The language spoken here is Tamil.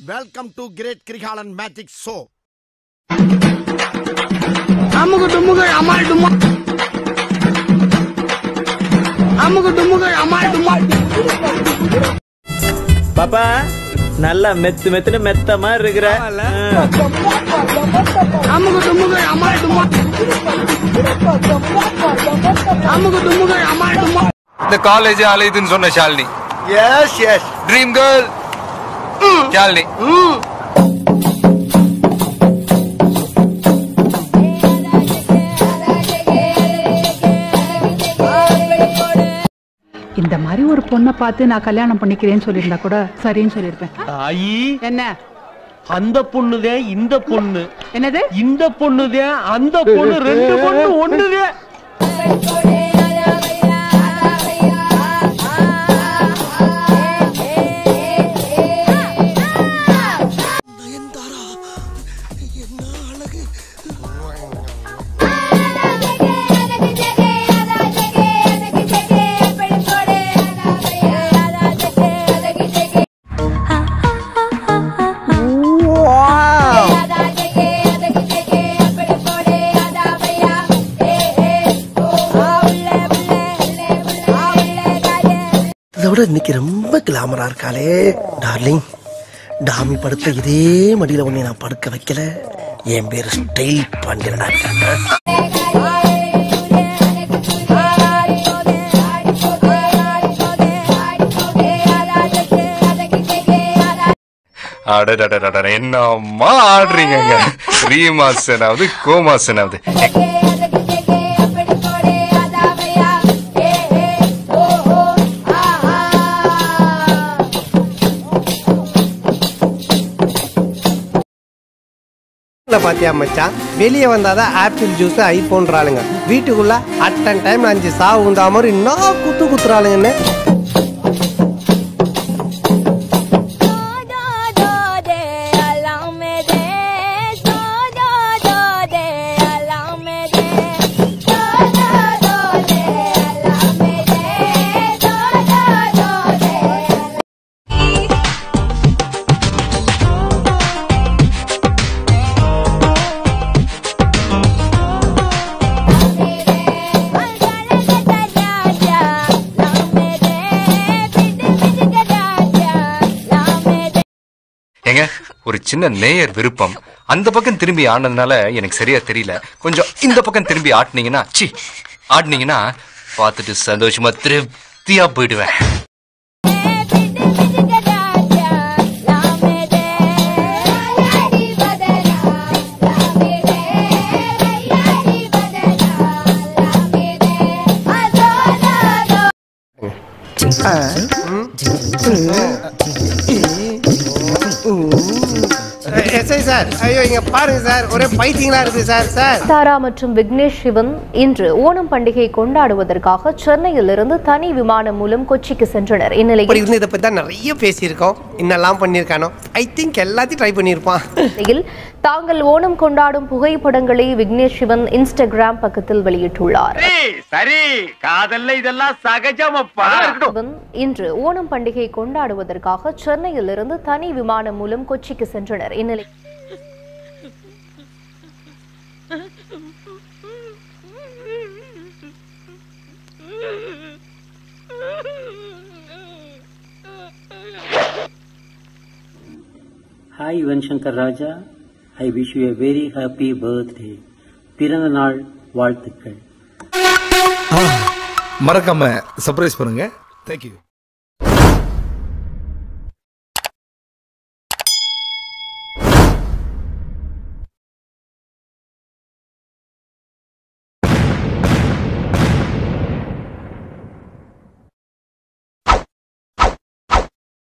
welcome to great Kirikalan magic show அமுகு டுமுகு அமால் டுமா அமுகு டுமுகு அமால் டுமா பாப்பா நல்லா மெத்து மெத்துன்னு மெத்த மாதிரி இருக்கிற அமுகு டுமுகு அமால் டுமா அமுகு டுமுகு அமால் டுமா இந்த காலேஜ் அலையுதுன்னு சொன்ன Shalini yes yes dream girl Shalini இந்த மாதிரி ஒரு பொண்ணை பார்த்து நான் கல்யாணம் பண்ணிக்கிறேன்னு சொல்லியிருந்தா கூட சரின்னு சொல்லியிருப்பேன் ஐ என்ன அந்த பொண்ணுதான் இந்த பொண்ணு என்னது இந்த பொண்ணுதான் அந்த பொண்ணு ரெண்டு பொண்ணு ஒண்ணுதான் இதை விட இன்னைக்கு ரொம்ப கிளாமரா இருக்காளே டார்லிங் டாமி படுத்த இதே மடியில உன்னை நான் படுக்க வைக்கல என் பேரு ஸ்டைல் பாண்டியனடா அடடடடட என்னம்மா ஆடுறீங்க ரீமாசனாவது கோமாசனாவது பாத்தியா மச்சான் வெளியே வந்தாதான் ஆப்பிள் ஜூஸ் ஐபோன்றாளுங்க வீட்டுக்குள்ள அட்டன் டைம் அஞ்சு சாவு உண்டா மாதிரி இன்னும் குத்து குத்துறாளுங்கன்னு ஏங்க ஒரு சின்ன நேயர் விருப்பம் அந்த பக்கம் திரும்பி ஆடினதுனால எனக்கு சரியா தெரியல கொஞ்சம் இந்த பக்கம் திரும்பி ஆட்டினீங்கன்னா சி ஆடினீங்கன்னா பார்த்துட்டு சந்தோஷமா திருப்தியா போயிடுவேன் எஸ்ஐ சார் ஐயோ இங்க பாருங்க சார் ஒரே பைத்தியங்களா இருக்கு சார் சார் தாரா மற்றும் விக்னேஷ் சிவன் இன்று ஓணம் பண்டிகை கொண்டாடுவதற்காக சென்னையில் இருந்து தனி விமானம் மூலம் கொச்சிக்கு சென்றனர் இப்படி இந்நிலையில் இருந்து இதை பத்தி தான் நிறைய பேசியிருக்கோம் இன்னெல்லாம் பண்ணியிருக்கானோ ஐ திங்க் எல்லாத்தையும் ட்ரை பண்ணியிருப்பான் நிலையில் தாங்கள் ஓணம் கொண்டாடும் புகைப்படங்களை விக்னேஷ் சிவன் இன்ஸ்டாகிராம் பக்கத்தில் வெளியிட்டுள்ளார் சரி காதல்ல இதெல்லாம் சகஜமப்பா சிவன் இன்று ஓணம் பண்டிகை கொண்டாடுவதற்காக சென்னையில் இருந்து தனி விமானம் மூலம் கொச்சிக்கு சென்றனர் இந்நிலை hi Yuvan Shankar Raja I wish you a very happy birthday பிறந்த நாள் வாழ்த்துக்கள் மறக்காம சர்ப்ரைஸ் பண்ணுங்க தேங்க்யூ